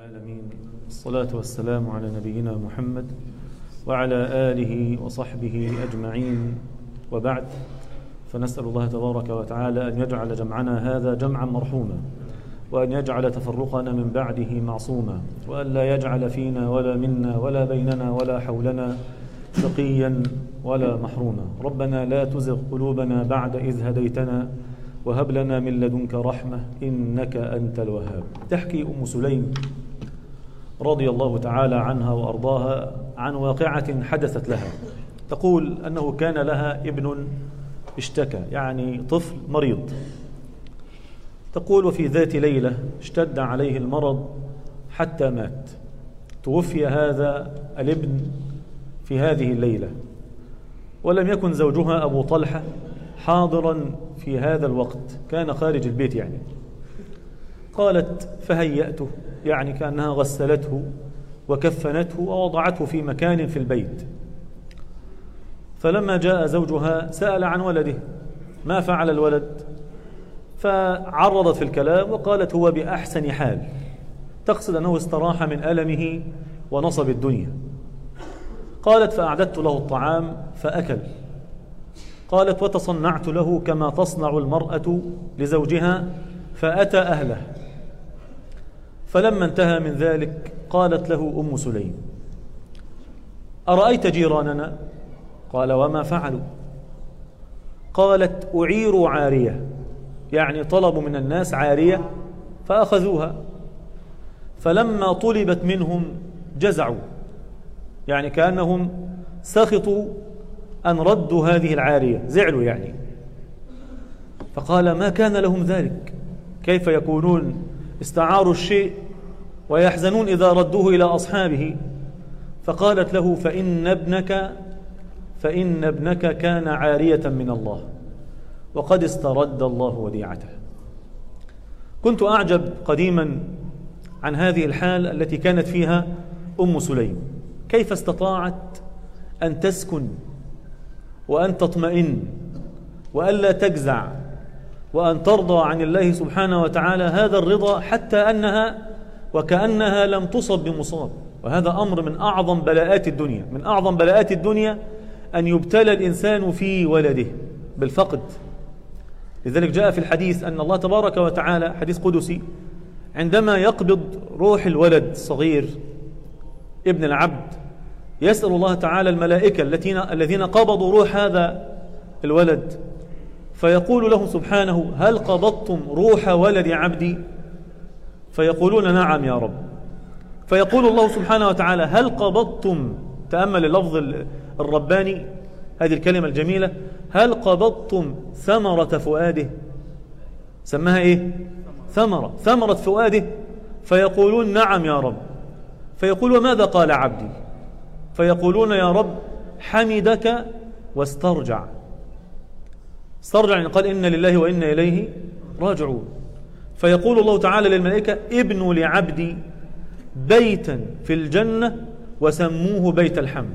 العالمين الصلاة والسلام على نبينا محمد وعلى آله وصحبه أجمعين وبعد فنسأل الله تبارك وتعالى أن يجعل جمعنا هذا جمعا مرحوما وأن يجعل تفرقنا من بعده معصوما وأن لا يجعل فينا ولا منا ولا بيننا ولا حولنا شقيا ولا محروما ربنا لا تزغ قلوبنا بعد إذ هديتنا وهب لنا من لدنك رحمة إنك أنت الوهاب تحكي أم سليم رضي الله تعالى عنها وأرضاها عن واقعة حدثت لها تقول أنه كان لها ابن اشتكى يعني طفل مريض تقول وفي ذات ليلة اشتد عليه المرض حتى مات توفي هذا الابن في هذه الليلة ولم يكن زوجها أبو طلحة حاضرا في هذا الوقت كان خارج البيت يعني قالت فهيأته يعني كأنها غسلته وكفنته ووضعته في مكان في البيت فلما جاء زوجها سأل عن ولده ما فعل الولد فعرضت في الكلام وقالت هو بأحسن حال تقصد أنه استراح من ألمه ونصب الدنيا قالت فأعددت له الطعام فأكل قالت وتصنعت له كما تصنع المرأة لزوجها فأتى أهله فلما انتهى من ذلك قالت له أم سليم أرأيت جيراننا قال وما فعلوا قالت أعيروا عارية يعني طلبوا من الناس عارية فأخذوها فلما طلبت منهم جزعوا يعني كأنهم سخطوا أن ردوا هذه العارية زعلوا يعني فقال ما كان لهم ذلك كيف يكونون استعاروا الشيء ويحزنون إذا ردوه إلى أصحابه فقالت له فإن ابنك فإن ابنك كان عارية من الله وقد استرد الله وديعته كنت أعجب قديما عن هذه الحال التي كانت فيها أم سليم كيف استطاعت أن تسكن وأن تطمئن وألا تجزع وأن ترضى عن الله سبحانه وتعالى هذا الرضا حتى أنها وكأنها لم تصب بمصاب وهذا أمر من أعظم بلاءات الدنيا من أعظم بلاءات الدنيا أن يبتلى الإنسان في ولده بالفقد لذلك جاء في الحديث أن الله تبارك وتعالى حديث قدسي عندما يقبض روح الولد الصغير ابن العبد يسأل الله تعالى الملائكة الذين الذين قبضوا روح هذا الولد فيقول لهم سبحانه هل قبضتم روح ولد عبدي فيقولون نعم يا رب فيقول الله سبحانه وتعالى هل قبضتم تأمل اللفظ الرباني هذه الكلمة الجميلة هل قبضتم ثمرة فؤاده سماها ايه ثمرة ثمرة فؤاده فيقولون نعم يا رب فيقول وماذا قال عبدي فيقولون يا رب حمدك واسترجع استرجع يعني قال إن لله وإنا إليه راجعون فيقول الله تعالى للملائكة ابنوا لعبدي بيتا في الجنة وسموه بيت الحمد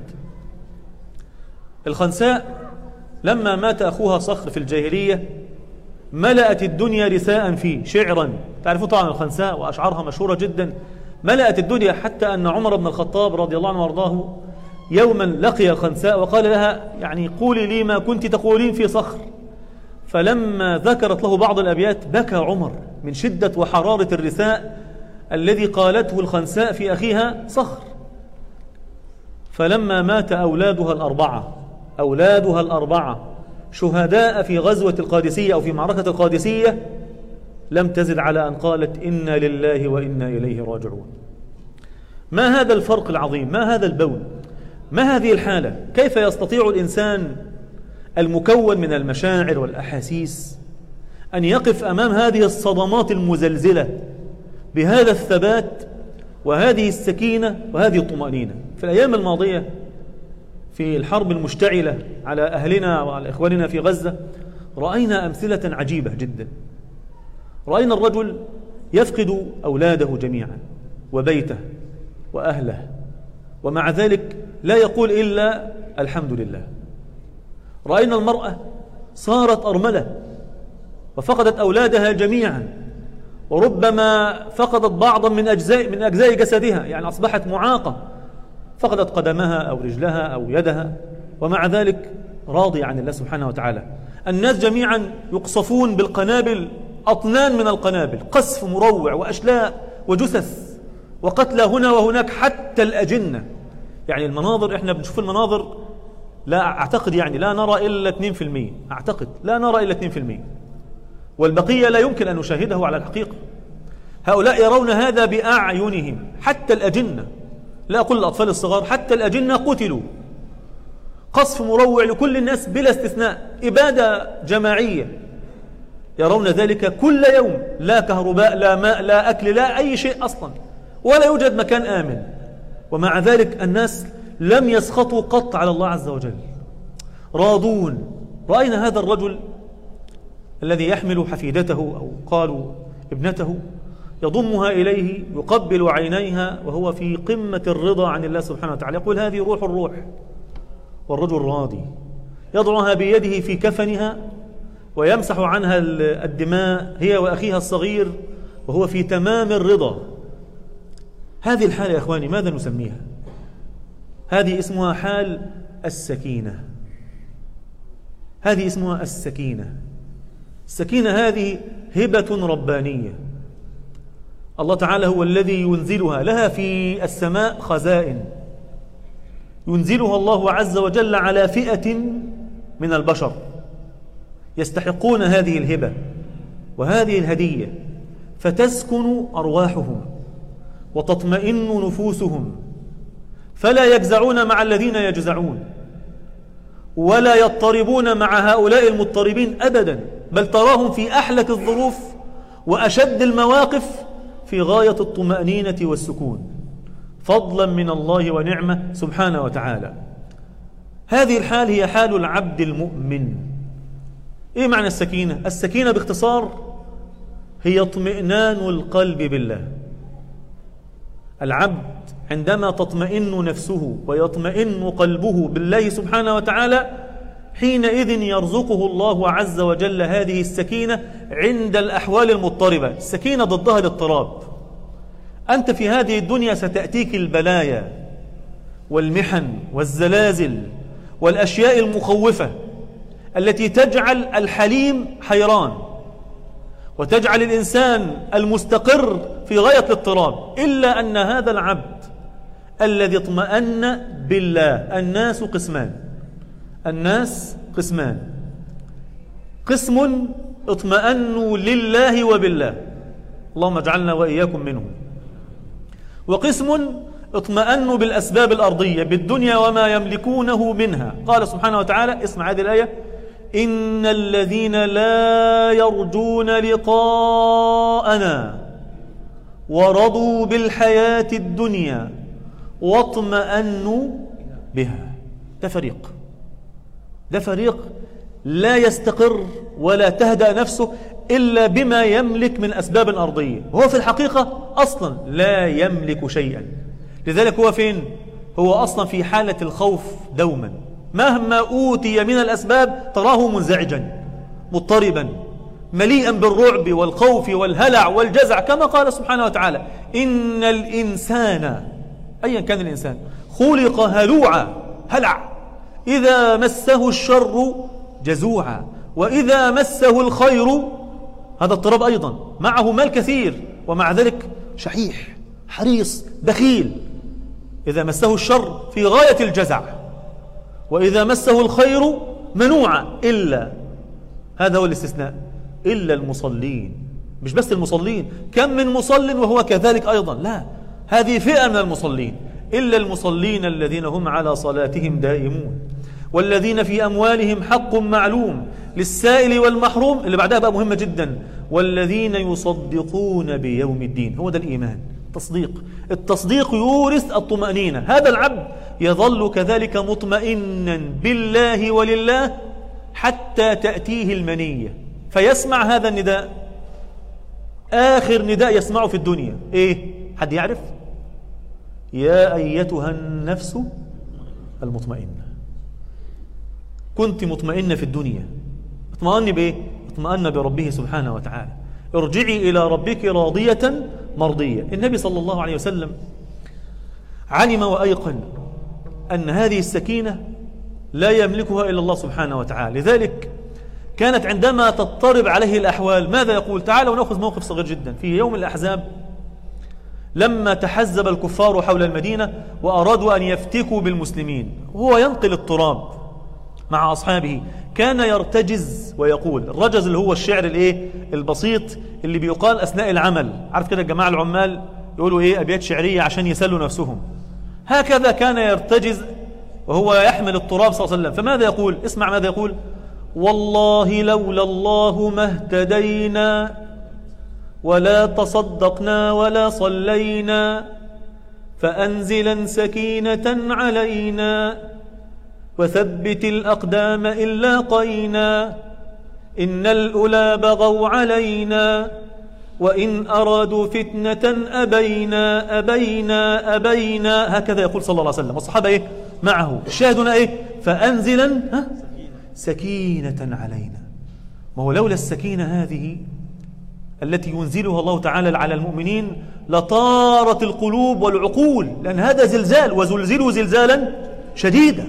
الخنساء لما مات أخوها صخر في الجاهلية ملأت الدنيا رثاء فيه شعرا تعرفون طبعا الخنساء وأشعارها مشهورة جدا ملأت الدنيا حتى أن عمر بن الخطاب رضي الله عنه وارضاه يوما لقي الخنساء وقال لها يعني قولي لي ما كنت تقولين في صخر فلما ذكرت له بعض الأبيات بكى عمر من شدة وحرارة الرثاء الذي قالته الخنساء في أخيها صخر فلما مات أولادها الأربعة أولادها الأربعة شهداء في غزوة القادسية أو في معركة القادسية لم تزد على أن قالت إنا لله وإنا إليه راجعون ما هذا الفرق العظيم ما هذا البون ما هذه الحالة كيف يستطيع الإنسان المكون من المشاعر والأحاسيس أن يقف أمام هذه الصدمات المزلزلة بهذا الثبات وهذه السكينة وهذه الطمأنينة في الأيام الماضية في الحرب المشتعلة على أهلنا وعلى إخواننا في غزة رأينا أمثلة عجيبة جدا رأينا الرجل يفقد أولاده جميعا وبيته وأهله ومع ذلك لا يقول إلا الحمد لله رأينا المرأة صارت أرملة وفقدت أولادها جميعا وربما فقدت بعضا من أجزاء من أجزاء جسدها يعني أصبحت معاقة فقدت قدمها أو رجلها أو يدها ومع ذلك راضي عن الله سبحانه وتعالى الناس جميعا يقصفون بالقنابل أطنان من القنابل قصف مروع وأشلاء وجثث وقتلى هنا وهناك حتى الأجنة يعني المناظر احنا بنشوف المناظر لا أعتقد يعني لا نرى إلا 2% أعتقد لا نرى إلا 2% والبقية لا يمكن أن نشاهده على الحقيقة هؤلاء يرون هذا بأعينهم حتى الأجنة لا أقول الأطفال الصغار حتى الأجنة قتلوا قصف مروع لكل الناس بلا استثناء إبادة جماعية يرون ذلك كل يوم لا كهرباء لا ماء لا أكل لا أي شيء أصلا ولا يوجد مكان آمن ومع ذلك الناس لم يسخطوا قط على الله عز وجل راضون رأينا هذا الرجل الذي يحمل حفيدته أو قالوا ابنته يضمها إليه يقبل عينيها وهو في قمة الرضا عن الله سبحانه وتعالى يقول هذه روح الروح والرجل راضي يضعها بيده في كفنها ويمسح عنها الدماء هي وأخيها الصغير وهو في تمام الرضا هذه الحالة يا أخواني ماذا نسميها هذه اسمها حال السكينة هذه اسمها السكينة السكينة هذه هبة ربانية الله تعالى هو الذي ينزلها لها في السماء خزائن ينزلها الله عز وجل على فئة من البشر يستحقون هذه الهبة وهذه الهدية فتسكن أرواحهم وتطمئن نفوسهم فلا يجزعون مع الذين يجزعون ولا يضطربون مع هؤلاء المضطربين أبدا بل تراهم في أحلك الظروف وأشد المواقف في غاية الطمأنينة والسكون فضلا من الله ونعمة سبحانه وتعالى هذه الحال هي حال العبد المؤمن ايه معنى السكينة السكينة باختصار هي اطمئنان القلب بالله العبد عندما تطمئن نفسه ويطمئن قلبه بالله سبحانه وتعالى حينئذ يرزقه الله عز وجل هذه السكينة عند الأحوال المضطربة السكينة ضدها الاضطراب أنت في هذه الدنيا ستأتيك البلايا والمحن والزلازل والأشياء المخوفة التي تجعل الحليم حيران وتجعل الإنسان المستقر في غاية الاضطراب إلا أن هذا العبد الذي اطمأن بالله الناس قسمان الناس قسمان قسم اطمأنوا لله وبالله اللهم اجعلنا وإياكم منهم وقسم اطمأنوا بالأسباب الأرضية بالدنيا وما يملكونه منها قال سبحانه وتعالى اسمع هذه الآية إن الذين لا يرجون لقاءنا ورضوا بالحياة الدنيا واطمأنوا بها ده فريق ده فريق لا يستقر ولا تهدأ نفسه إلا بما يملك من أسباب أرضية وهو في الحقيقة أصلا لا يملك شيئا لذلك هو فين؟ هو أصلا في حالة الخوف دوما مهما أوتي من الأسباب تراه منزعجا مضطربا مليئا بالرعب والخوف والهلع والجزع كما قال سبحانه وتعالى إن الإنسان أيا كان الإنسان خلق هلوعا هلع إذا مسه الشر جزوعا وإذا مسه الخير هذا اضطراب أيضا معه مال كثير ومع ذلك شحيح حريص بخيل إذا مسه الشر في غاية الجزع وإذا مسه الخير منوعا إلا هذا هو الاستثناء إلا المصلين مش بس المصلين كم من مصل وهو كذلك أيضا لا هذه فئة من المصلين إلا المصلين الذين هم على صلاتهم دائمون والذين في أموالهم حق معلوم للسائل والمحروم اللي بعدها بقى مهمة جدا والذين يصدقون بيوم الدين هو ده الإيمان تصديق التصديق يورث الطمأنينة هذا العبد يظل كذلك مطمئنا بالله ولله حتى تأتيه المنية فيسمع هذا النداء آخر نداء يسمعه في الدنيا إيه حد يعرف يا أيتها النفس المطمئنة كنت مطمئنة في الدنيا اطمئن بإيه اطمئن بربه سبحانه وتعالى ارجعي إلى ربك راضية مرضية النبي صلى الله عليه وسلم علم وأيقن أن هذه السكينة لا يملكها إلا الله سبحانه وتعالى لذلك كانت عندما تضطرب عليه الأحوال ماذا يقول تعالوا نأخذ موقف صغير جدا في يوم الأحزاب لما تحزب الكفار حول المدينة وأرادوا أن يفتكوا بالمسلمين وهو ينقل التراب مع أصحابه كان يرتجز ويقول الرجز اللي هو الشعر الايه البسيط اللي بيقال أثناء العمل عارف كده الجماعة العمال يقولوا ايه أبيات شعرية عشان يسلوا نفسهم هكذا كان يرتجز وهو يحمل التراب صلى الله عليه وسلم فماذا يقول اسمع ماذا يقول والله لولا الله ما اهتدينا ولا تصدقنا ولا صلينا فأنزلا سكينة علينا وثبت الأقدام إن لاقينا إن الأولى بغوا علينا وإن أرادوا فتنة أبينا أبينا أبينا هكذا يقول صلى الله عليه وسلم والصحابة إيه معه الشاهدنا إيه فأنزلا ها سكينة علينا ما هو لولا السكينة هذه التي ينزلها الله تعالى على المؤمنين لطارت القلوب والعقول لأن هذا زلزال وزلزلوا زلزالا شديدا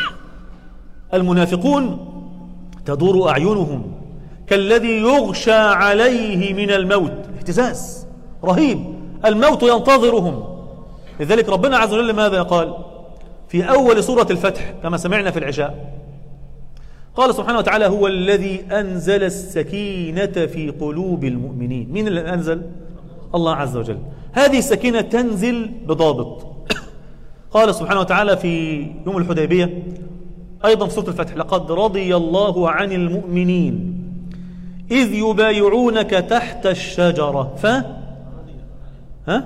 المنافقون تدور أعينهم كالذي يغشى عليه من الموت اهتزاز رهيب الموت ينتظرهم لذلك ربنا عز وجل ماذا قال في أول سورة الفتح كما سمعنا في العشاء قال سبحانه وتعالى هو الذي أنزل السكينة في قلوب المؤمنين مين اللي أنزل؟ الله عز وجل هذه السكينة تنزل بضابط قال سبحانه وتعالى في يوم الحديبية أيضا في سورة الفتح لقد رضي الله عن المؤمنين إذ يبايعونك تحت الشجرة ف ها؟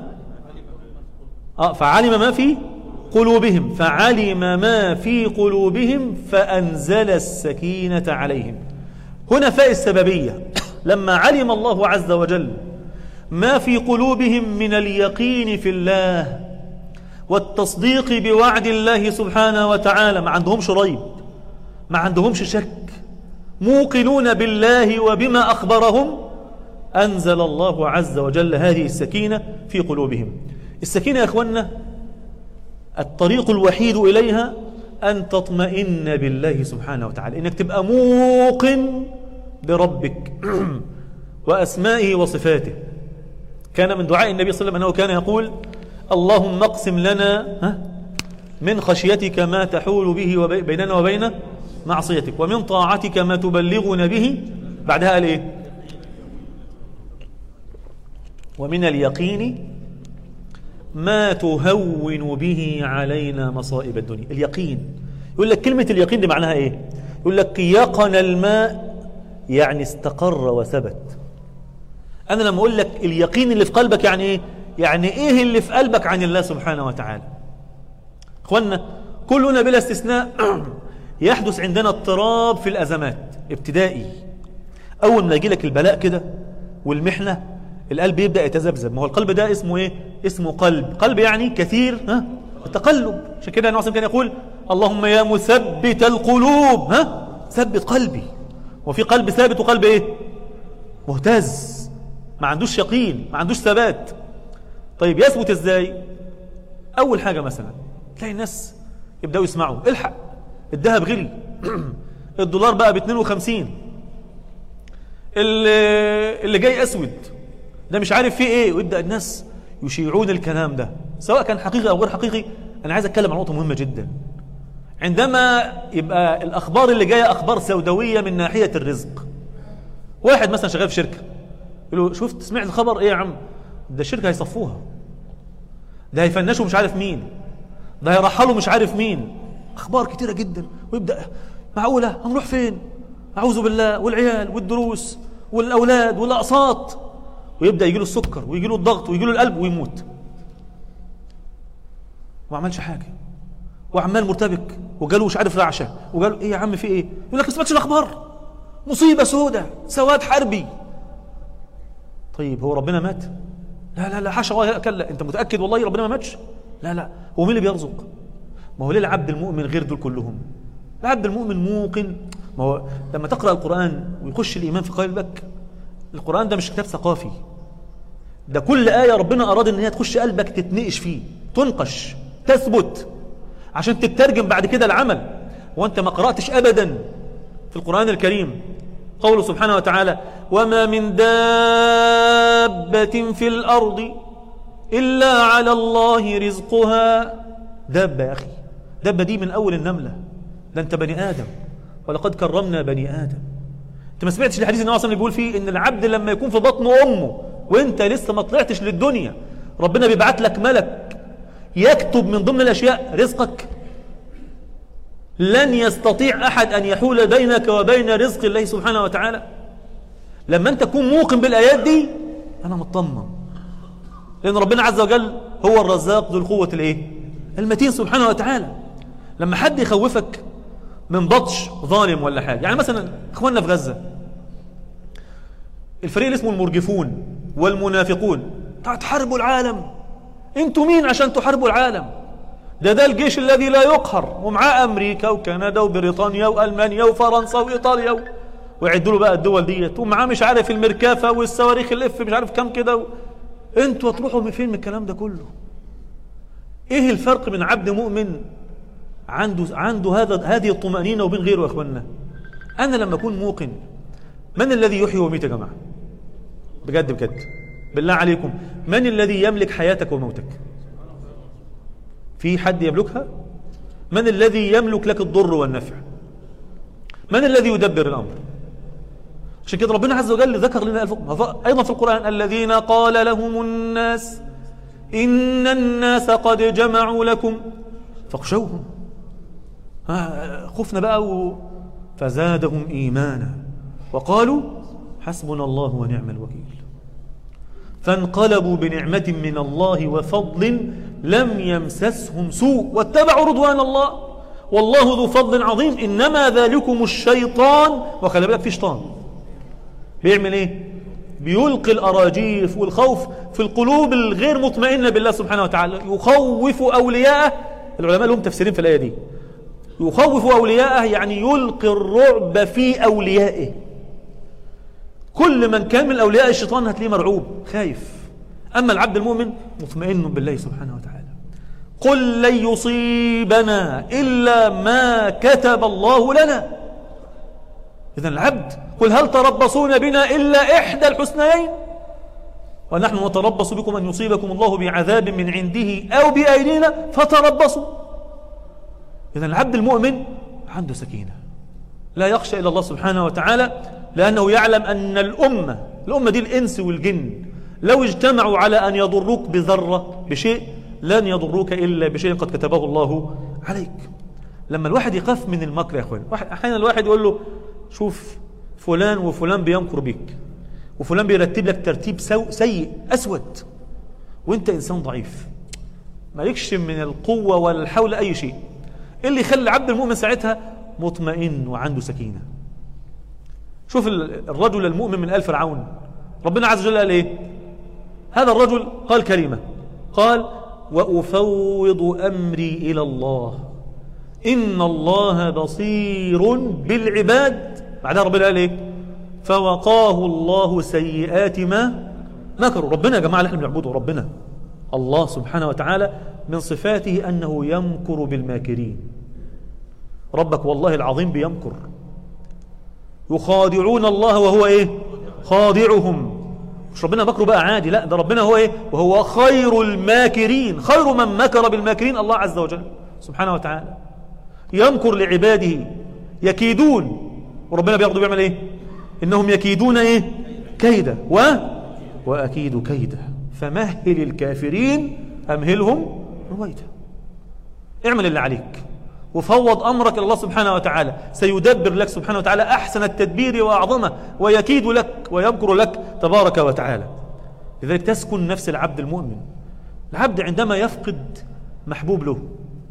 آه فعلم ما في قلوبهم فعلم ما في قلوبهم فأنزل السكينة عليهم هنا فاء السببية لما علم الله عز وجل ما في قلوبهم من اليقين في الله والتصديق بوعد الله سبحانه وتعالى ما عندهمش ريب ما عندهمش شك موقنون بالله وبما أخبرهم أنزل الله عز وجل هذه السكينة في قلوبهم السكينة يا أخوانا الطريق الوحيد إليها أن تطمئن بالله سبحانه وتعالى إنك تبقى موقن بربك وأسمائه وصفاته كان من دعاء النبي صلى الله عليه وسلم أنه كان يقول اللهم اقسم لنا من خشيتك ما تحول به بيننا وبين معصيتك ومن طاعتك ما تبلغنا به بعدها قال ايه ومن اليقين ما تهون به علينا مصائب الدنيا اليقين يقول لك كلمة اليقين دي معناها ايه يقول لك يقن الماء يعني استقر وثبت انا لما اقول لك اليقين اللي في قلبك يعني ايه يعني ايه اللي في قلبك عن الله سبحانه وتعالى اخوانا كلنا بلا استثناء يحدث عندنا اضطراب في الازمات ابتدائي اول ما يجي لك البلاء كده والمحنه القلب يبدا يتذبذب ما هو القلب ده اسمه ايه اسمه قلب قلب يعني كثير ها التقلب عشان كده النبي كان يقول اللهم يا مثبت القلوب ها ثبت قلبي وفي قلب ثابت وقلب ايه مهتز ما عندوش يقين ما عندوش ثبات طيب يثبت ازاي اول حاجة مثلا تلاقي الناس يبدأوا يسمعوا الحق الذهب غلي الدولار بقى ب 52 اللي, اللي جاي اسود ده مش عارف فيه ايه ويبدأ الناس يشيعون الكلام ده سواء كان حقيقي او غير حقيقي انا عايز اتكلم عن نقطة مهمة جدا عندما يبقى الاخبار اللي جاية اخبار سوداوية من ناحية الرزق واحد مثلا شغال في شركة يقول له شفت سمعت الخبر ايه يا عم ده الشركة هيصفوها ده هيفنشوا مش عارف مين ده هيرحلوا مش عارف مين اخبار كتيرة جدا ويبدأ معقولة هنروح فين اعوذ بالله والعيال والدروس والاولاد والاقساط ويبدأ يجي له السكر ويجي له الضغط ويجي له القلب ويموت وما عملش حاجة وعمال مرتبك وجاله مش عارف رعشة وقالوا ايه يا عم في ايه يقول لك ما سمعتش الاخبار مصيبة سودة سواد حربي طيب هو ربنا مات لا لا لا حاشا الله كلا انت متاكد والله ربنا ما ماتش لا لا هو مين اللي بيرزق ما هو ليه العبد المؤمن غير دول كلهم العبد المؤمن موقن ما هو لما تقرا القران ويخش الايمان في قلبك القرآن ده مش كتاب ثقافي ده كل آية ربنا أراد إن هي تخش قلبك تتنقش فيه تنقش تثبت عشان تترجم بعد كده العمل وأنت ما قرأتش أبدا في القرآن الكريم قوله سبحانه وتعالى وما من دابة في الأرض إلا على الله رزقها دابة يا أخي دابة دي من أول النملة ده أنت بني آدم ولقد كرمنا بني آدم أنت ما سمعتش الحديث النبي صلى بيقول فيه إن العبد لما يكون في بطن أمه وأنت لسه ما طلعتش للدنيا ربنا بيبعت لك ملك يكتب من ضمن الأشياء رزقك لن يستطيع أحد أن يحول بينك وبين رزق الله سبحانه وتعالى لما أنت تكون موقن بالآيات دي أنا مطمن لأن ربنا عز وجل هو الرزاق ذو القوة الإيه؟ المتين سبحانه وتعالى لما حد يخوفك من بطش ظالم ولا حاجة يعني مثلا إخواننا في غزة الفريق اللي اسمه المرجفون والمنافقون تحاربوا العالم انتوا مين عشان تحاربوا العالم ده ده الجيش الذي لا يقهر ومعاه امريكا وكندا وبريطانيا والمانيا وفرنسا وايطاليا و... ويعدوا له بقى الدول ديت ومعاه مش عارف المركافه والصواريخ الاف مش عارف كام كده و... انتوا هتروحوا من فين من الكلام ده كله ايه الفرق بين عبد مؤمن عنده عنده هذا هذه الطمأنينة وبين غيره يا اخواننا انا لما اكون موقن من الذي يحيي ويميت يا جماعه بجد بجد بالله عليكم من الذي يملك حياتك وموتك في حد يملكها من الذي يملك لك الضر والنفع من الذي يدبر الامر عشان كده ربنا عز وجل ذكر لنا ايضا في القران الذين قال لهم الناس ان الناس قد جمعوا لكم فاخشوهم خفنا بقى و... فزادهم ايمانا وقالوا حسبنا الله ونعم الوكيل فانقلبوا بنعمة من الله وفضل لم يمسسهم سوء واتبعوا رضوان الله والله ذو فضل عظيم إنما ذلكم الشيطان وخلي بالك في شيطان بيعمل ايه بيلقي الأراجيف والخوف في القلوب الغير مطمئنة بالله سبحانه وتعالى يخوف أولياءه العلماء لهم تفسيرين في الآية دي يخوف أولياءه يعني يلقي الرعب في أوليائه كل من كان من أولياء الشيطان هتلاقيه مرعوب خايف أما العبد المؤمن مطمئن بالله سبحانه وتعالى قل لن يصيبنا إلا ما كتب الله لنا إذا العبد قل هل تربصون بنا إلا إحدى الحسنيين ونحن نتربص بكم أن يصيبكم الله بعذاب من عنده أو بأيدينا فتربصوا إذا العبد المؤمن عنده سكينة لا يخشى إلا الله سبحانه وتعالى لأنه يعلم أن الأمة الأمة دي الإنس والجن لو اجتمعوا على أن يضروك بذرة بشيء لن يضروك إلا بشيء قد كتبه الله عليك لما الواحد يخاف من المكر يا أخوان أحيانا الواحد يقول له شوف فلان وفلان بيمكر بيك وفلان بيرتب لك ترتيب سيء أسود وانت إنسان ضعيف مالكش من القوة ولا الحول أي شيء إيه اللي يخلي العبد المؤمن ساعتها مطمئن وعنده سكينة شوف الرجل المؤمن من آل فرعون ربنا عز وجل قال ايه هذا الرجل قال كلمة قال وأفوض أمري إلى الله إن الله بصير بالعباد بعدها ربنا قال ايه فوقاه الله سيئات ما مكروا ربنا يا جماعة اللي احنا بنعبده ربنا الله سبحانه وتعالى من صفاته أنه يمكر بالماكرين ربك والله العظيم بيمكر يخادعون الله وهو ايه خادعهم مش ربنا مكره بقى عادي لا ده ربنا هو ايه وهو خير الماكرين خير من مكر بالماكرين الله عز وجل سبحانه وتعالى يمكر لعباده يكيدون وربنا بياخده بيعمل ايه انهم يكيدون ايه كيدا و واكيد كيدا فمهل الكافرين امهلهم رويدا اعمل اللي عليك وفوض أمرك إلى الله سبحانه وتعالى سيدبر لك سبحانه وتعالى أحسن التدبير وأعظمه ويكيد لك ويمكر لك تبارك وتعالى لذلك تسكن نفس العبد المؤمن العبد عندما يفقد محبوب له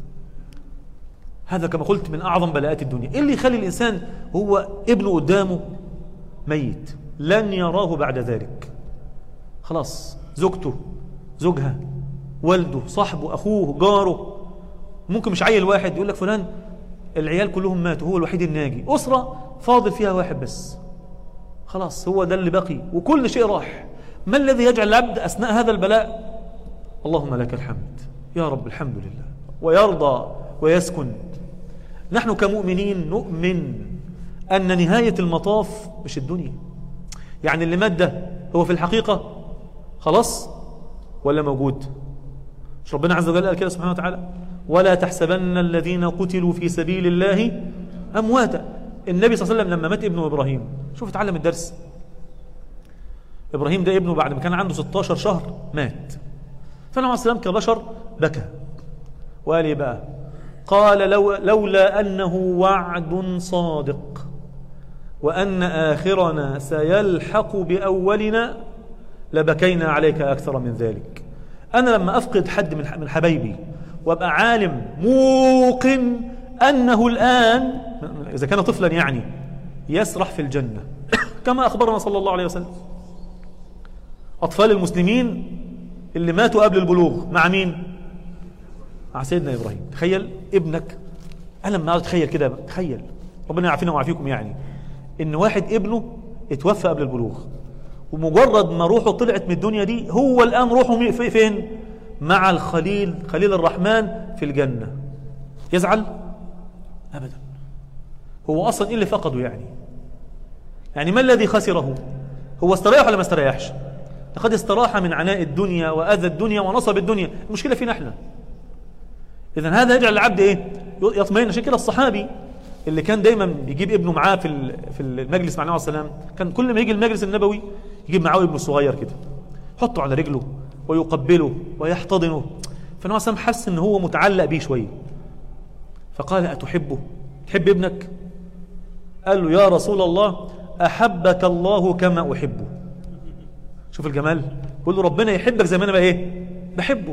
هذا كما قلت من أعظم بلاءات الدنيا إيه اللي يخلي الإنسان هو ابنه قدامه ميت لن يراه بعد ذلك خلاص زوجته زوجها والده صاحبه أخوه جاره ممكن مش عيل واحد يقول لك فلان العيال كلهم ماتوا هو الوحيد الناجي أسرة فاضل فيها واحد بس خلاص هو ده اللي بقي وكل شيء راح ما الذي يجعل العبد أثناء هذا البلاء اللهم لك الحمد يا رب الحمد لله ويرضى ويسكن نحن كمؤمنين نؤمن أن نهاية المطاف مش الدنيا يعني اللي مات ده هو في الحقيقة خلاص ولا موجود مش ربنا عز وجل قال كده سبحانه وتعالى ولا تحسبن الذين قتلوا في سبيل الله أمواتا النبي صلى الله عليه وسلم لما مات ابنه إبراهيم شوف اتعلم الدرس إبراهيم ده ابنه بعد ما كان عنده 16 شهر مات فالنبي عليه السلام كبشر بكى وقال ايه بقى قال لو لولا أنه وعد صادق وأن آخرنا سيلحق بأولنا لبكينا عليك أكثر من ذلك أنا لما أفقد حد من حبايبي وأبقى عالم موقن أنه الآن إذا كان طفلا يعني يسرح في الجنة كما أخبرنا صلى الله عليه وسلم أطفال المسلمين اللي ماتوا قبل البلوغ مع مين مع سيدنا إبراهيم تخيل ابنك أنا لما أتخيل كده تخيل ربنا يعافينا ويعافيكم يعني إن واحد ابنه اتوفى قبل البلوغ ومجرد ما روحه طلعت من الدنيا دي هو الآن روحه فين مع الخليل خليل الرحمن في الجنة يزعل أبدا هو أصلا إيه اللي فقده يعني يعني ما الذي خسره هو استريح ولا ما استريحش لقد استراح من عناء الدنيا وأذى الدنيا ونصب الدنيا المشكلة فينا احنا إذا هذا يجعل العبد إيه يطمئن عشان كده الصحابي اللي كان دايما بيجيب ابنه معاه في في المجلس مع النبي عليه السلام كان كل ما يجي المجلس النبوي يجيب معاه ابنه الصغير كده يحطه على رجله ويقبله ويحتضنه فالنبي عليه حس ان هو متعلق بيه شويه فقال أتحبه تحب ابنك قال له يا رسول الله أحبك الله كما أحبه شوف الجمال بيقول له ربنا يحبك زي ما أنا بقى إيه بحبه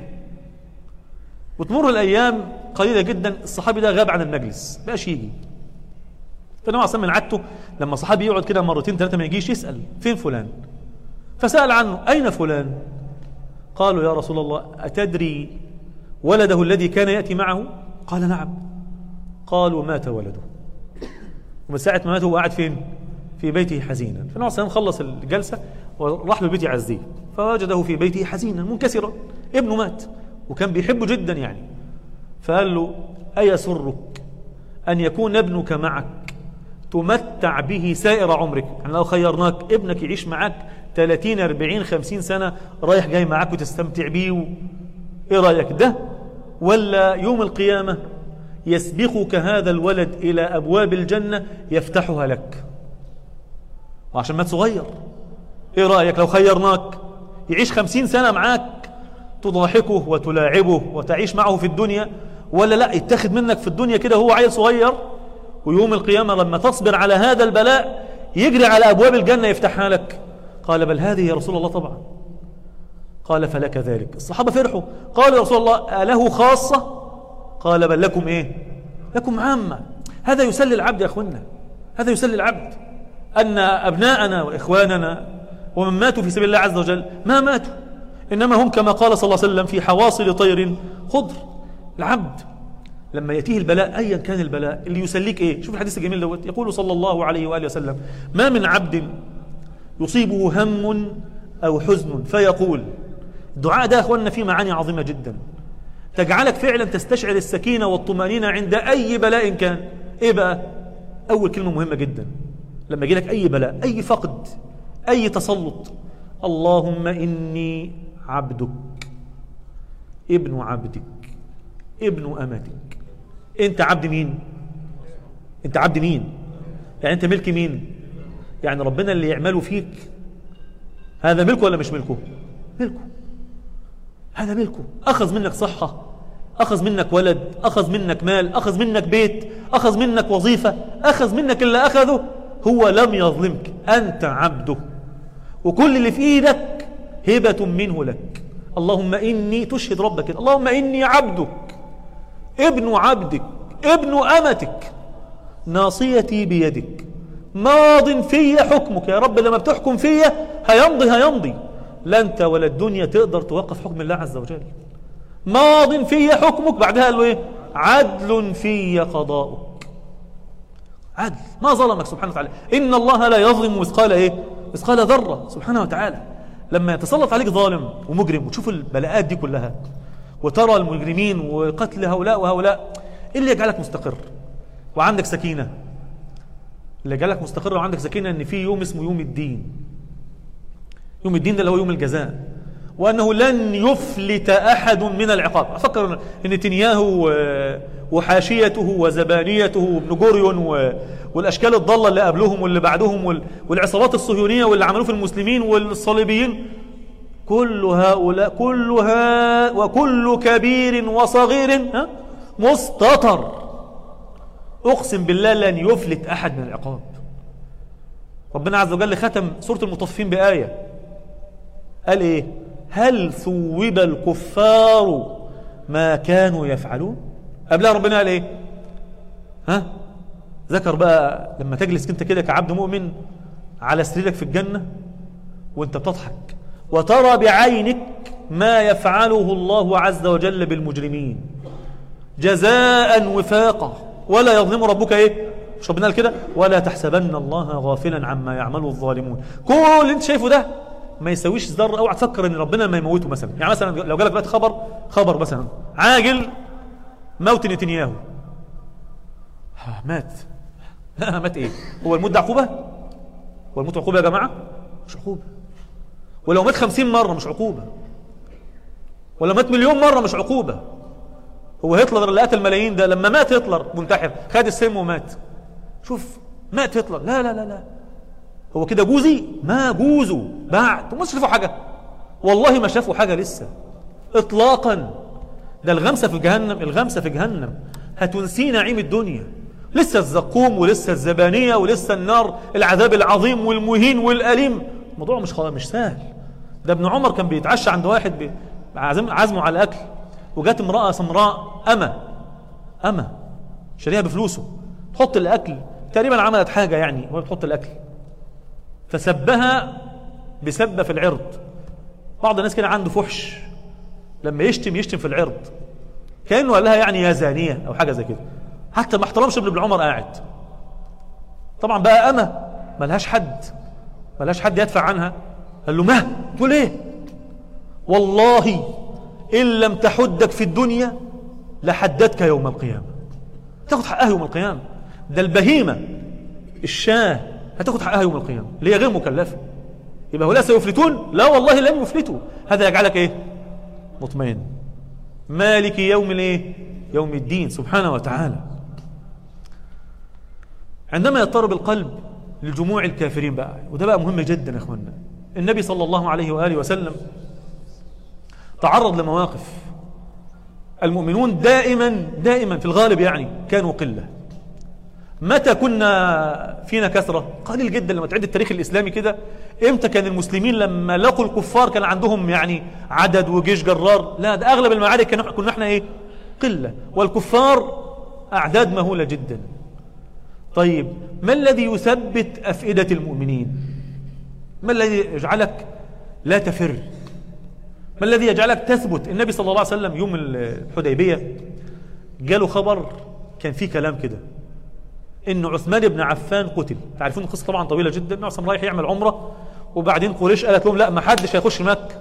وتمر الأيام قليلة جدا الصحابي ده غاب عن المجلس بقاش يجي فالنبي عليه من عادته لما صحابي يقعد كده مرتين ثلاثة ما يجيش يسأل فين فلان فسأل عنه أين فلان قالوا يا رسول الله أتدري ولده الذي كان يأتي معه قال نعم قالوا مات ولده ومن ساعة ما مات هو قاعد فين في بيته حزينا فالنبي عليه الصلاة خلص الجلسة وراح له البيت يعزيه فوجده في بيته حزينا منكسرا ابنه مات وكان بيحبه جدا يعني فقال له أيسرك أن يكون ابنك معك تمتع به سائر عمرك يعني لو خيرناك ابنك يعيش معك 30 40 50 سنة رايح جاي معك وتستمتع بيه و... ايه رأيك ده ولا يوم القيامة يسبقك هذا الولد إلى أبواب الجنة يفتحها لك وعشان مات صغير ايه رأيك لو خيرناك يعيش خمسين سنة معاك تضاحكه وتلاعبه وتعيش معه في الدنيا ولا لا يتخذ منك في الدنيا كده هو عيل صغير ويوم القيامة لما تصبر على هذا البلاء يجري على أبواب الجنة يفتحها لك قال بل هذه يا رسول الله طبعا قال فلك ذلك الصحابة فرحوا قال يا رسول الله أله خاصة قال بل لكم إيه لكم عامة هذا يسلي العبد يا أخوانا هذا يسلي العبد أن أبناءنا وإخواننا ومن ماتوا في سبيل الله عز وجل ما ماتوا إنما هم كما قال صلى الله عليه وسلم في حواصل طير خضر العبد لما يأتيه البلاء أيا كان البلاء اللي يسليك إيه شوف الحديث الجميل دوت يقول صلى الله عليه وآله وسلم ما من عبد يصيبه هم أو حزن فيقول الدعاء ده أخواننا فيه معاني عظيمة جدا تجعلك فعلا تستشعر السكينة والطمأنينة عند أي بلاء كان إيه بقى أول كلمة مهمة جدا لما يجي لك أي بلاء أي فقد أي تسلط اللهم إني عبدك ابن عبدك ابن أمتك أنت عبد مين أنت عبد مين يعني أنت ملك مين يعني ربنا اللي يعمله فيك هذا ملكه ولا مش ملكه ملكه هذا ملكه أخذ منك صحة أخذ منك ولد أخذ منك مال أخذ منك بيت أخذ منك وظيفة أخذ منك اللي أخذه هو لم يظلمك أنت عبده وكل اللي في إيدك هبة منه لك اللهم إني تشهد ربك اللهم إني عبدك ابن عبدك ابن أمتك ناصيتي بيدك ماض في حكمك يا رب لما بتحكم فيا هيمضي هيمضي لا أنت ولا الدنيا تقدر توقف حكم الله عز وجل ماض في حكمك بعدها قالوا ايه عدل في قضاؤك عدل ما ظلمك سبحانه وتعالى إن الله لا يظلم مثقال ايه مثقال ذرة سبحانه وتعالى لما يتسلط عليك ظالم ومجرم وتشوف البلاءات دي كلها وترى المجرمين وقتل هؤلاء وهؤلاء ايه اللي يجعلك مستقر وعندك سكينة اللي يجعلك مستقر وعندك سكينة ان في يوم اسمه يوم الدين يوم الدين ده اللي هو يوم الجزاء وأنه لن يفلت أحد من العقاب أفكر أن نتنياهو وحاشيته وزبانيته وابن جوريون والأشكال الضالة اللي قبلهم واللي بعدهم والعصابات الصهيونية واللي عملوه في المسلمين والصليبيين كل هؤلاء كلها وكل كبير وصغير مستطر أقسم بالله لن يفلت أحد من العقاب ربنا عز وجل ختم سورة المطففين بآية قال إيه هل ثوب الكفار ما كانوا يفعلون قبلها ربنا قال ايه ها ذكر بقى لما تجلس انت كده كعبد مؤمن على سريرك في الجنة وانت بتضحك وترى بعينك ما يفعله الله عز وجل بالمجرمين جزاء وفاقا ولا يظلم ربك ايه مش ربنا قال كده ولا تحسبن الله غافلا عما يعمل الظالمون كل اللي انت شايفه ده ما يسويش ذره اوعى تفكر ان ربنا ما يموته مثلا يعني مثلا لو جالك دلوقتي خبر خبر مثلا عاجل موت نتنياهو مات لا مات ايه هو الموت ده عقوبه هو الموت عقوبه يا جماعه مش عقوبه ولو مات خمسين مره مش عقوبه ولا مات مليون مره مش عقوبه هو هتلر اللي قتل ملايين ده لما مات هتلر منتحر خد السم ومات شوف مات هتلر لا لا لا لا هو كده جوزي ما جوزه بعد وما شافوا حاجة والله ما شافوا حاجة لسه اطلاقا ده الغمسة في جهنم الغمسة في جهنم هتنسي نعيم الدنيا لسه الزقوم ولسه الزبانية ولسه النار العذاب العظيم والمهين والأليم الموضوع مش خلاص مش سهل ده ابن عمر كان بيتعشى عند واحد عزم عزمه على الأكل وجات امرأة سمراء أما أما شاريها بفلوسه تحط الأكل تقريبا عملت حاجة يعني وهي بتحط الأكل فسبها بسبة في العرض بعض الناس كده عنده فحش لما يشتم يشتم في العرض كأنه قال لها يعني يا زانية أو حاجة زي كده حتى ما احترمش ابن عمر قاعد طبعا بقى أما ملهاش حد ملهاش حد يدفع عنها قال له ما تقول ايه والله إن لم تحدك في الدنيا لحدتك يوم القيامة تاخد حقها يوم القيامة ده البهيمة الشاه هتاخد حقها يوم القيامة اللي هي غير مكلفة يبقى هؤلاء سيفلتون لا والله لن يفلتوا هذا يجعلك ايه مطمئن مالك يوم الايه يوم الدين سبحانه وتعالى عندما يضطرب القلب لجموع الكافرين بقى وده بقى مهم جدا يا اخوانا النبي صلى الله عليه واله وسلم تعرض لمواقف المؤمنون دائما دائما في الغالب يعني كانوا قله متى كنا فينا كثرة قليل جدا لما تعد التاريخ الإسلامي كده إمتى كان المسلمين لما لقوا الكفار كان عندهم يعني عدد وجيش جرار لا ده أغلب المعارك كنا, كنا احنا إيه قلة والكفار أعداد مهولة جدا طيب ما الذي يثبت أفئدة المؤمنين ما الذي يجعلك لا تفر ما الذي يجعلك تثبت النبي صلى الله عليه وسلم يوم الحديبية جاله خبر كان فيه كلام كده ان عثمان بن عفان قتل تعرفون القصه طبعا طويله جدا ابن عثمان رايح يعمل عمره وبعدين قريش قالت لهم لا ما حدش هيخش مكه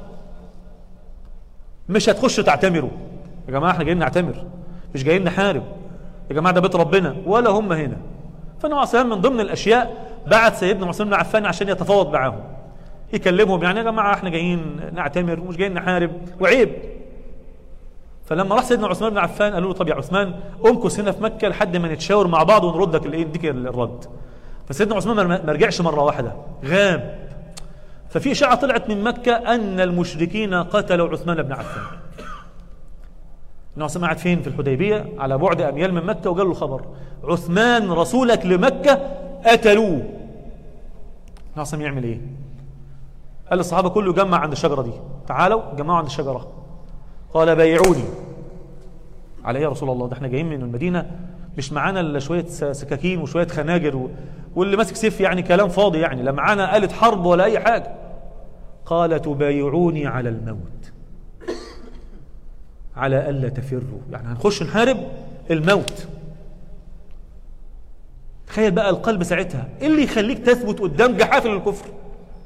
مش هتخشوا تعتمروا يا جماعه احنا جايين نعتمر مش جايين نحارب يا جماعه ده بيت ربنا ولا هم هنا فالنبي عليه من ضمن الاشياء بعت سيدنا عثمان بن عفان عشان يتفاوض معاهم يكلمهم يعني يا جماعه احنا جايين نعتمر ومش جايين نحارب وعيب فلما راح سيدنا عثمان بن عفان قالوا له طب يا عثمان امكث هنا في مكة لحد ما نتشاور مع بعض ونردك الايه نديك الرد فسيدنا عثمان ما رجعش مرة واحدة غاب ففي إشاعة طلعت من مكة أن المشركين قتلوا عثمان بن عفان عثمان قاعد فين في الحديبية على بعد أميال من مكة وقال له خبر عثمان رسولك لمكة قتلوه عثمان يعمل ايه قال للصحابة كله جمع عند الشجرة دي تعالوا جمعوا عند الشجرة قال بايعوني على ايه يا رسول الله ده احنا جايين من المدينة مش معانا الا شوية سكاكين وشوية خناجر و... واللي ماسك سيف يعني كلام فاضي يعني لا معانا آلة حرب ولا أي حاجة قال تبايعوني على الموت على ألا تفروا يعني هنخش نحارب الموت تخيل بقى القلب ساعتها ايه اللي يخليك تثبت قدام جحافل الكفر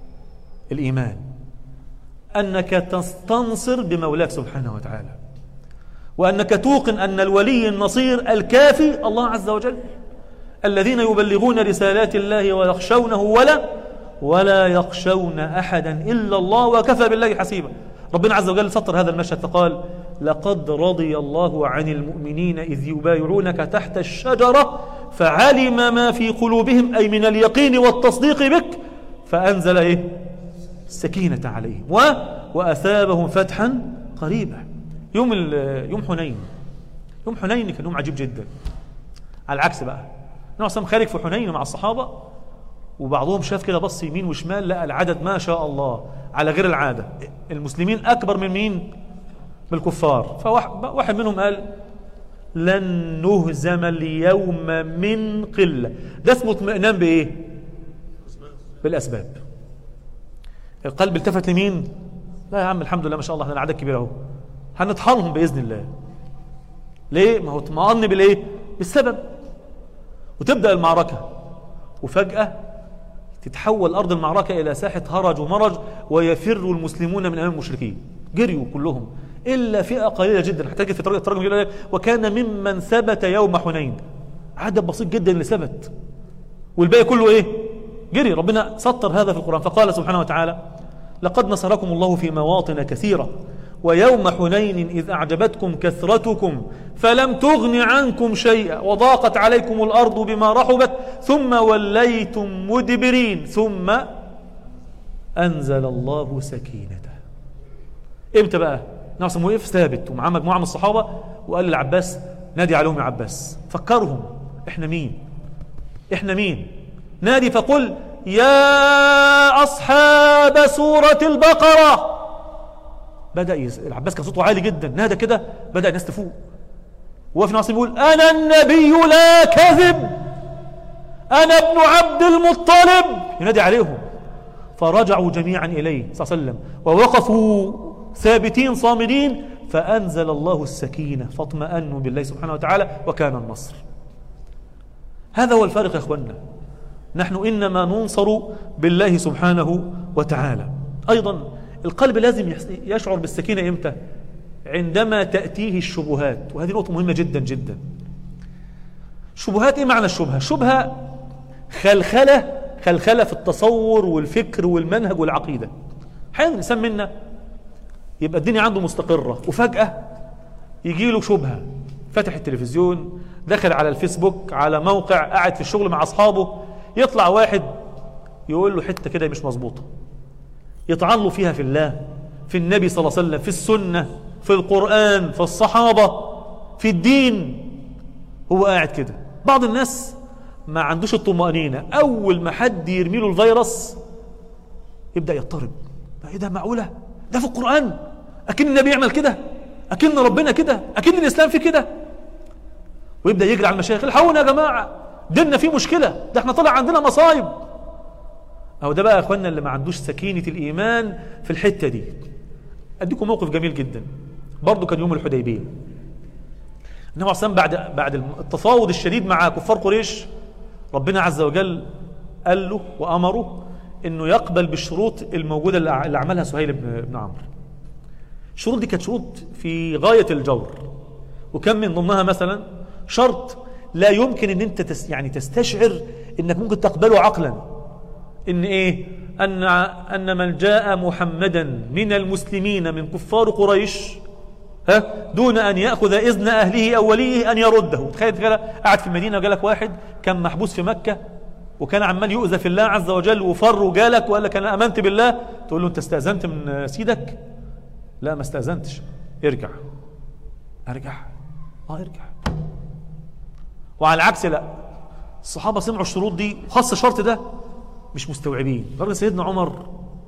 الإيمان أنك تستنصر بمولاك سبحانه وتعالى وأنك توقن أن الولي النصير الكافي الله عز وجل الذين يبلغون رسالات الله ويخشونه ولا ولا يخشون أحدا إلا الله وكفى بالله حسيبا ربنا عز وجل سطر هذا المشهد فقال لقد رضي الله عن المؤمنين إذ يبايعونك تحت الشجرة فعلم ما في قلوبهم أي من اليقين والتصديق بك فأنزل إيه السكينة عليهم و... وأثابهم فتحا قريبا يوم ال... يوم حنين يوم حنين كان يوم عجيب جدا على العكس بقى النبي صلى خارج في حنين مع الصحابة وبعضهم شاف كده بص يمين وشمال لقى العدد ما شاء الله على غير العادة المسلمين أكبر من مين من الكفار فواحد منهم قال لن نهزم اليوم من قلة ده اسمه اطمئنان بإيه بالأسباب القلب التفت لمين لا يا عم الحمد لله ما شاء الله احنا العدد كبير اهو هنطحنهم باذن الله ليه ما هو اطمئن بالايه بالسبب وتبدا المعركه وفجاه تتحول ارض المعركه الى ساحه هرج ومرج ويفر المسلمون من امام المشركين جريوا كلهم الا فئه قليله جدا حتى في طريق الترجمه يقول وكان ممن ثبت يوم حنين عدد بسيط جدا اللي ثبت والباقي كله ايه جري ربنا سطر هذا في القرآن فقال سبحانه وتعالى لقد نصركم الله في مواطن كثيرة ويوم حنين إذ أعجبتكم كثرتكم فلم تغن عنكم شيئا وضاقت عليكم الأرض بما رحبت ثم وليتم مدبرين ثم أنزل الله سكينته إمتى بقى نعم وقف ثابت ومعاه مجموعة من الصحابة وقال للعباس نادي عليهم يا عباس فكرهم احنا مين احنا مين نادي فقل يا أصحاب سورة البقرة بدأ يز... العباس كان صوته عالي جدا نادى كده بدأ الناس تفوق وفي ناصر يقول أنا النبي لا كذب أنا ابن عبد المطلب ينادي عليهم فرجعوا جميعا إليه صلى الله عليه وسلم ووقفوا ثابتين صامدين فأنزل الله السكينة فاطمأنوا بالله سبحانه وتعالى وكان النصر هذا هو الفارق يا أخوانا نحن إنما ننصر بالله سبحانه وتعالى أيضا القلب لازم يشعر بالسكينة إمتى عندما تأتيه الشبهات وهذه نقطة مهمة جدا جدا شبهات إيه معنى الشبهة شبهة خلخلة خلخلة في التصور والفكر والمنهج والعقيدة حين الإنسان منا يبقى الدنيا عنده مستقرة وفجأة يجي له شبهة فتح التلفزيون دخل على الفيسبوك على موقع قاعد في الشغل مع أصحابه يطلع واحد يقول له حتة كده مش مظبوطة يطعن له فيها في الله في النبي صلى الله عليه وسلم في السنة في القرآن في الصحابة في الدين هو قاعد كده بعض الناس ما عندوش الطمأنينة أول ما حد يرمي له الفيروس يبدأ يضطرب ايه ده معقولة ده في القرآن أكن النبي يعمل كده أكن ربنا كده أكن الإسلام في كده ويبدأ يجري على المشايخ الحقونا يا جماعة ديننا فيه مشكلة ده احنا طلع عندنا مصايب أو ده بقى يا أخوانا اللي ما عندوش سكينة الإيمان في الحتة دي أديكم موقف جميل جدا برضه كان يوم الحديبية النبي عليه بعد بعد التفاوض الشديد مع كفار قريش ربنا عز وجل قال له وأمره انه يقبل بالشروط الموجودة اللي عملها سهيل بن, بن عمرو الشروط دي كانت شروط في غاية الجور وكان من ضمنها مثلا شرط لا يمكن ان انت تس يعني تستشعر انك ممكن تقبله عقلا ان ايه ان ان من جاء محمدا من المسلمين من كفار قريش ها دون ان ياخذ اذن اهله او وليه ان يرده تخيل كده قاعد في المدينه وجالك واحد كان محبوس في مكه وكان عمال يؤذى في الله عز وجل وفر وجالك وقال لك انا امنت بالله تقول له انت استاذنت من سيدك لا ما استاذنتش ارجع ارجع اه ارجع وعلى العكس لا الصحابة سمعوا الشروط دي وخاصة الشرط ده مش مستوعبين لدرجة سيدنا عمر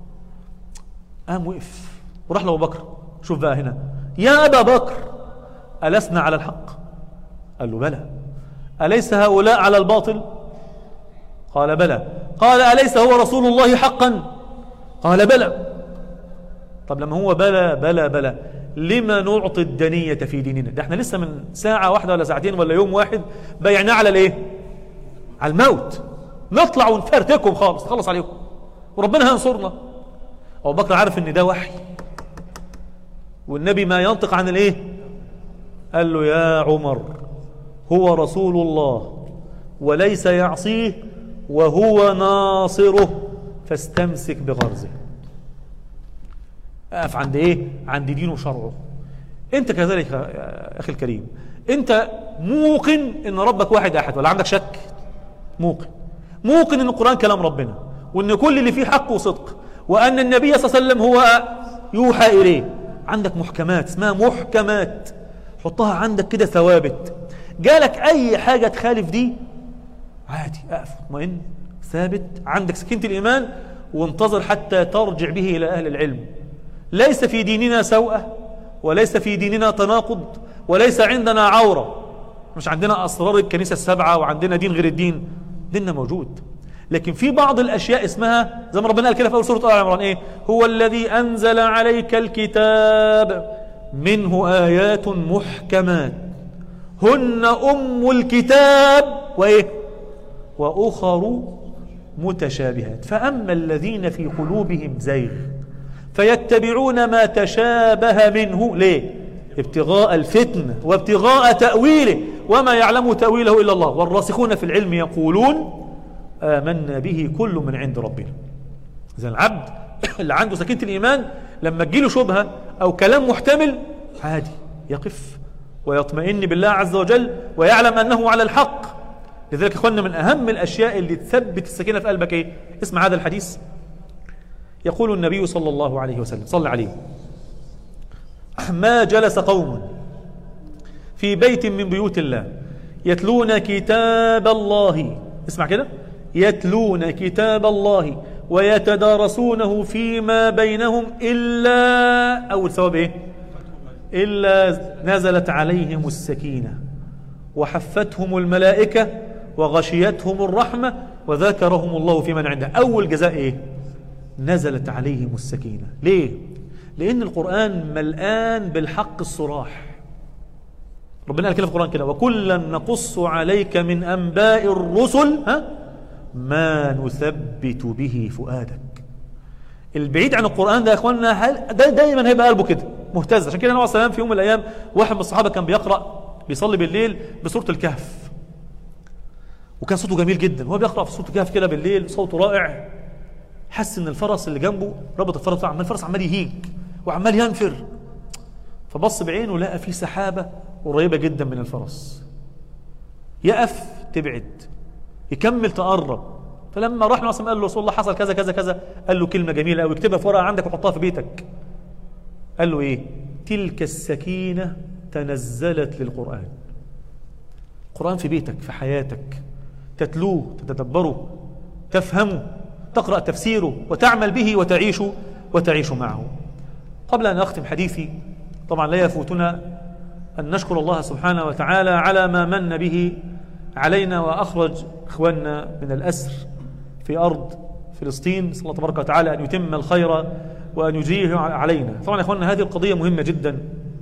قام وقف وراح لأبو بكر شوف بقى هنا يا أبا بكر ألسنا على الحق قال له بلى أليس هؤلاء على الباطل قال بلى قال أليس هو رسول الله حقا قال بلى طب لما هو بلى بلى بلى لما نعطي الدنية في ديننا ده احنا لسه من ساعة واحدة ولا ساعتين ولا يوم واحد بيعناه على الايه على الموت نطلع ونفرتكم خالص خلص عليكم وربنا هينصرنا أبو بكر عارف ان ده وحي والنبي ما ينطق عن الايه قال له يا عمر هو رسول الله وليس يعصيه وهو ناصره فاستمسك بغرزه اقف عند ايه عند دينه وشرعه انت كذلك يا اخي الكريم انت موقن ان ربك واحد احد ولا عندك شك موقن موقن ان القران كلام ربنا وان كل اللي فيه حق وصدق وان النبي صلى الله عليه وسلم هو يوحى اليه عندك محكمات اسمها محكمات حطها عندك كده ثوابت جالك اي حاجه تخالف دي عادي اقف اطمئن ثابت عندك سكينه الايمان وانتظر حتى ترجع به الى اهل العلم ليس في ديننا سوءه وليس في ديننا تناقض وليس عندنا عوره مش عندنا اسرار الكنيسه السبعه وعندنا دين غير الدين ديننا موجود لكن في بعض الاشياء اسمها زي ما ربنا قال كده في اول سوره ال عمران ايه هو الذي انزل عليك الكتاب منه ايات محكمات هن ام الكتاب وايه واخر متشابهات فاما الذين في قلوبهم زيغ فيتبعون ما تشابه منه ليه ابتغاء الفتنه وابتغاء تاويله وما يعلم تاويله الا الله والراسخون في العلم يقولون آمنا به كل من عند ربنا إذا العبد اللي عنده سكينة الإيمان لما تجيله شبهة أو كلام محتمل عادي يقف ويطمئن بالله عز وجل ويعلم أنه على الحق لذلك أخوانا من أهم الأشياء اللي تثبت السكينة في قلبك إيه؟ اسمع هذا الحديث يقول النبي صلى الله عليه وسلم صلى عليه ما جلس قوم في بيت من بيوت الله يتلون كتاب الله اسمع كده يتلون كتاب الله ويتدارسونه فيما بينهم إلا أول ثواب إيه إلا نزلت عليهم السكينة وحفتهم الملائكة وغشيتهم الرحمة وذكرهم الله في من عنده أول جزاء إيه نزلت عليهم السكينة ليه لأن القرآن ملآن بالحق الصراح ربنا قال كده في القرآن كده وكلا نقص عليك من أنباء الرسل ها ما نثبت به فؤادك البعيد عن القرآن ده يا اخوانا هل ده دايما هيبقى قلبه كده مهتز عشان كده النبي عليه في يوم من الايام واحد من الصحابه كان بيقرا بيصلي بالليل بسوره الكهف وكان صوته جميل جدا وهو بيقرا في سوره الكهف كده بالليل صوته رائع حس ان الفرس اللي جنبه ربط الفرس بتاعه عمال الفرس عمال يهيج وعمال ينفر فبص بعينه لقى في سحابه قريبه جدا من الفرس يقف تبعد يكمل تقرب فلما راح ناصم قال له رسول الله حصل كذا كذا كذا قال له كلمه جميله قوي اكتبها في ورقه عندك وحطها في بيتك قال له ايه تلك السكينه تنزلت للقران القران في بيتك في حياتك تتلوه تتدبره تفهمه تقرا تفسيره وتعمل به وتعيش وتعيش معه قبل ان اختم حديثي طبعا لا يفوتنا ان نشكر الله سبحانه وتعالى على ما من به علينا وأخرج إخواننا من الأسر في أرض فلسطين نسأل الله تبارك وتعالى أن يتم الخير وأن يجريه علينا طبعا يا إخواننا هذه القضية مهمة جدا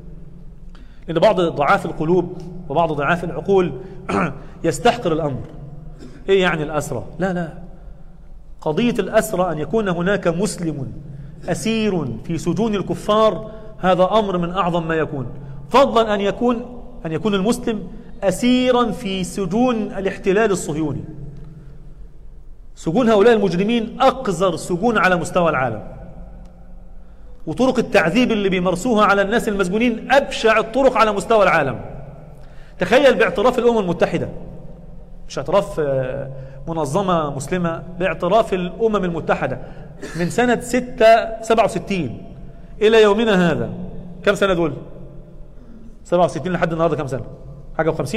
لأن بعض ضعاف القلوب وبعض ضعاف العقول يستحقر الأمر إيه يعني الأسرة لا لا قضية الأسرة أن يكون هناك مسلم أسير في سجون الكفار هذا أمر من أعظم ما يكون فضلا أن يكون أن يكون المسلم أسيرا في سجون الاحتلال الصهيوني سجون هؤلاء المجرمين أقذر سجون على مستوى العالم وطرق التعذيب اللي بيمارسوها على الناس المسجونين أبشع الطرق على مستوى العالم تخيل باعتراف الأمم المتحدة مش اعتراف آه، منظمة مسلمة باعتراف الأمم المتحدة من سنة 6 67 إلى يومنا هذا كم سنة دول 67 لحد النهاردة كم سنة حاجة و50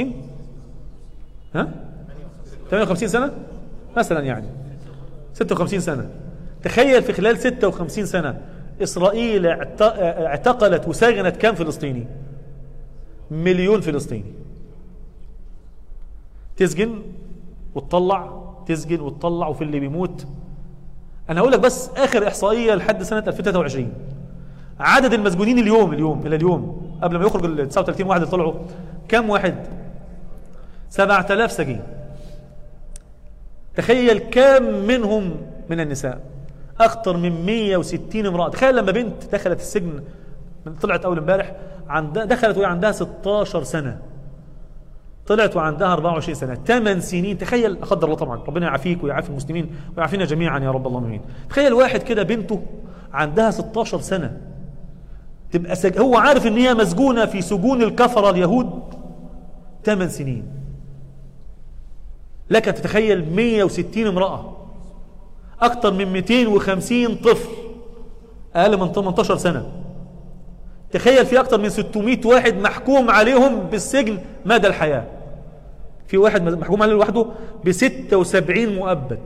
ها 58 سنة مثلا يعني 56 سنة تخيل في خلال 56 سنة إسرائيل اعتقلت وسجنت كم فلسطيني مليون فلسطيني تسجن وتطلع تسجن وتطلع وفي اللي بيموت انا هقول لك بس اخر احصائيه لحد سنه 2023 عدد المسجونين اليوم اليوم الى اليوم قبل ما يخرج ال 39 واحد اللي طلعوا كم واحد 7000 سجين تخيل كم منهم من النساء أكثر من 160 امرأة تخيل لما بنت دخلت السجن طلعت أول امبارح عندها دخلت وهي عندها 16 سنة طلعت وعندها 24 سنة 8 سنين تخيل قدر الله طبعا ربنا يعافيك ويعافي المسلمين ويعافينا جميعا يا رب اللهم امين تخيل واحد كده بنته عندها 16 سنة تبقى سج... هو عارف ان هي مسجونة في سجون الكفرة اليهود 8 سنين لك أن تتخيل 160 امرأة أكثر من 250 طفل أقل من 18 سنة تخيل في أكثر من 600 واحد محكوم عليهم بالسجن مدى الحياة في واحد محكوم عليه لوحده ب 76 مؤبد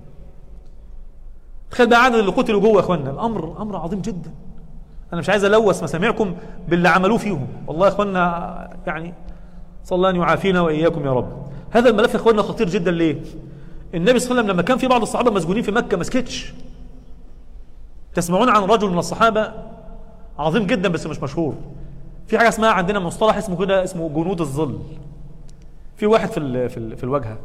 تخيل بقى عدد اللي قتلوا جوه يا اخوانا الامر امر عظيم جدا انا مش عايز الوث مسامعكم باللي عملوه فيهم والله يا اخوانا يعني صلى الله ان يعافينا واياكم يا رب هذا الملف يا اخوانا خطير جدا ليه النبي صلى الله عليه وسلم لما كان في بعض الصحابه مسجونين في مكه ما سكتش تسمعون عن رجل من الصحابه عظيم جدا بس مش مشهور في حاجه اسمها عندنا مصطلح اسمه كده اسمه جنود الظل في واحد في ال في, ال في الواجهه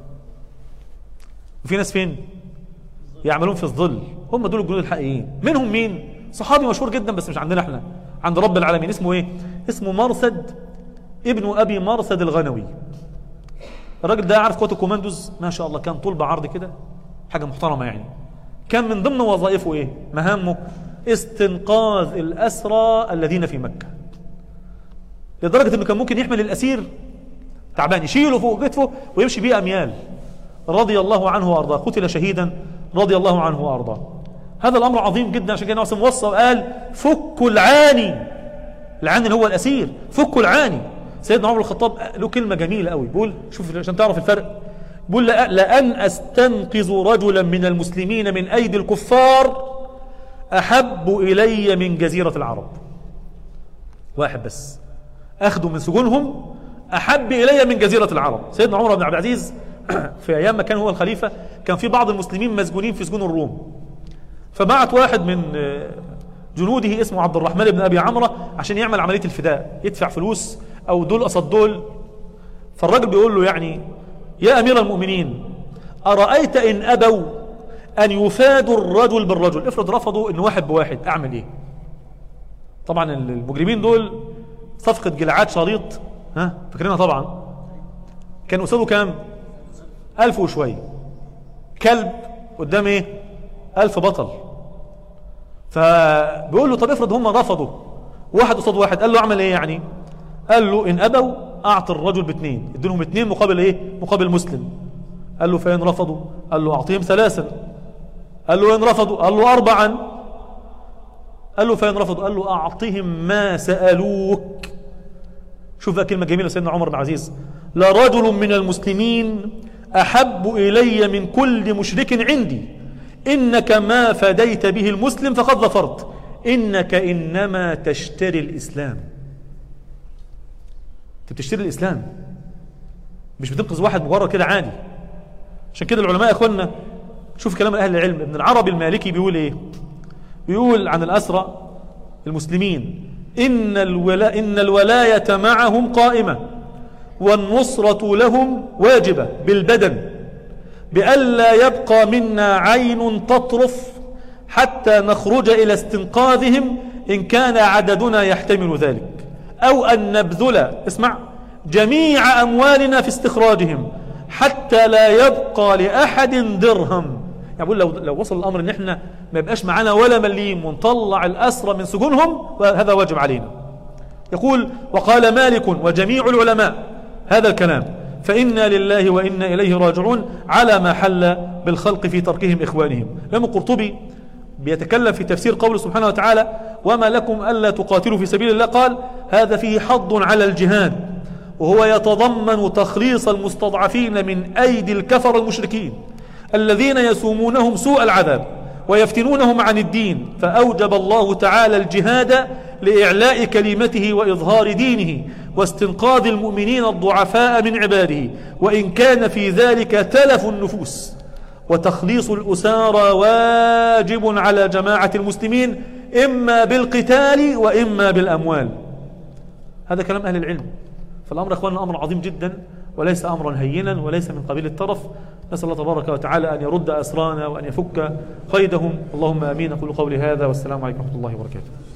وفي ناس فين يعملون في الظل هم دول الجنود الحقيقيين منهم مين صحابي مشهور جدا بس مش عندنا احنا عند رب العالمين اسمه ايه اسمه مرثد ابن ابي مرثد الغنوي الراجل ده عارف قوات الكوماندوز ما شاء الله كان طول بعرض كده حاجه محترمه يعني كان من ضمن وظائفه ايه مهامه استنقاذ الاسرى الذين في مكه لدرجه انه كان ممكن يحمل الاسير تعبان يشيله فوق كتفه ويمشي بيه اميال رضي الله عنه وارضاه قتل شهيدا رضي الله عنه وارضاه هذا الامر عظيم جدا عشان كده وسلم وصى وقال فكوا العاني العاني اللي هو الاسير فكوا العاني سيدنا عمر الخطاب له كلمه جميله قوي بيقول شوف عشان تعرف الفرق بيقول لأن أستنقذ رجلا من المسلمين من أيدي الكفار أحب إلي من جزيرة العرب واحد بس أخذه من سجونهم أحب إلي من جزيرة العرب سيدنا عمر بن عبد العزيز في أيام ما كان هو الخليفة كان في بعض المسلمين مسجونين في سجون الروم فبعت واحد من جنوده اسمه عبد الرحمن بن أبي عمرة عشان يعمل عملية الفداء يدفع فلوس أو دول قصد دول فالراجل بيقول له يعني يا أمير المؤمنين أرأيت إن أبوا أن يفادوا الرجل بالرجل افرض رفضوا إن واحد بواحد أعمل إيه طبعا المجرمين دول صفقة جلعاد شريط ها فاكرينها طبعا كان قصاده كام ألف وشوية كلب قدام إيه ألف بطل فبيقول له طب افرض هم رفضوا واحد قصاد واحد قال له اعمل ايه يعني قال له ان ابوا اعطي الرجل باثنين اديلهم اثنين مقابل ايه مقابل مسلم قال له فان رفضوا قال له اعطيهم ثلاثا قال له ان رفضوا قال له اربعا قال له فان رفضوا قال له اعطهم ما سالوك شوف بقى كلمه جميله سيدنا عمر بن عزيز لرجل من المسلمين احب الي من كل مشرك عندي انك ما فديت به المسلم فقد ظفرت انك انما تشتري الاسلام انت بتشتري الاسلام مش بتنقذ واحد مجرد كده عادي عشان كده العلماء يا اخوانا شوف كلام اهل العلم ابن العربي المالكي بيقول ايه بيقول عن الاسرى المسلمين ان الولا ان الولايه معهم قائمه والنصره لهم واجبه بالبدن بألا يبقى منا عين تطرف حتى نخرج إلى استنقاذهم إن كان عددنا يحتمل ذلك أو أن نبذل اسمع جميع أموالنا في استخراجهم حتى لا يبقى لأحد درهم يعني بقول لو, لو وصل الأمر إن إحنا ما يبقاش معانا ولا مليم ونطلع الأسرى من سجونهم هذا واجب علينا يقول وقال مالك وجميع العلماء هذا الكلام فإنا لله وإنا إليه راجعون على ما حل بالخلق في تركهم إخوانهم لما القرطبي بيتكلم في تفسير قوله سبحانه وتعالى وما لكم ألا تقاتلوا في سبيل الله قال هذا فيه حض على الجهاد وهو يتضمن تخليص المستضعفين من أيدي الكفر المشركين الذين يسومونهم سوء العذاب ويفتنونهم عن الدين فأوجب الله تعالى الجهاد لإعلاء كلمته وإظهار دينه واستنقاذ المؤمنين الضعفاء من عباده وإن كان في ذلك تلف النفوس وتخليص الأسارى واجب على جماعة المسلمين إما بالقتال وإما بالأموال هذا كلام أهل العلم فالأمر أخواننا أمر عظيم جدا وليس أمرا هينا وليس من قبيل الترف نسأل الله تبارك وتعالى أن يرد أسرانا وأن يفك قيدهم اللهم آمين أقول قولي هذا والسلام عليكم ورحمة الله وبركاته